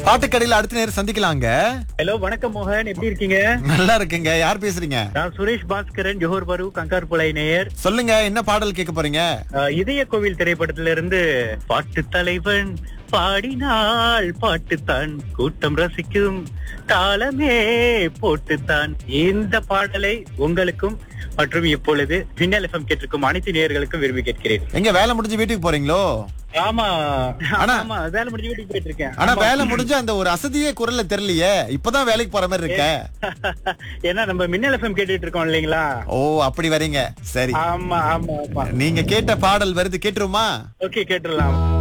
பாட்டுக்கடையில அடுத்த நேரம் சந்திக்கலாங்க ஹலோ வணக்கம் மோகன் எப்படி இருக்கீங்க நல்லா இருக்குங்க யார் பேசுறீங்க நான் சுரேஷ் பாஸ்கரன் ஜோஹர் பரு கங்கார் புலை நேயர் சொல்லுங்க என்ன பாடல் கேட்க போறீங்க அஹ், இதய கோவில் திரைப்படத்துல இருந்து பாட்டு தலைவன் பாடினாள் பாட்டுத்தான் கூட்டம் ரசிக்கும் தாளமே போட்டுத்தான் இந்த பாடலை உங்களுக்கும் மற்றும் இப்பொழுது பின்னல் எஃப்எம் கேட்டிருக்கும் அனைத்து நேயர்களுக்கும் விரும்பி கேட்கிறேன் எங்க வேலை முடிஞ்சு வீட்டுக்கு போறீங்களோ ஆமா ஆனா- ஆமா வேலை முடிஞ்சு வீட்டுக்கு போயிட்டு இருக்கேன் ஆனா ஆமா. வேலை முடிஞ்சு அந்த ஒரு அசதியே குரல்ல தெரியலையே இப்பதான் வேலைக்கு போற மாதிரி இருக்க ஏன்னா நம்ம மின்னல் எஃப்எம் கேட்டுட்டு இருக்கோம் இல்லைங்களா ஓ அப்படி வரீங்க சரி ஆமா ஆமா ஆமா நீங்க கேட்ட பாடல் வருது கேட்டுருமா ஓகே கேட்டுடலாம்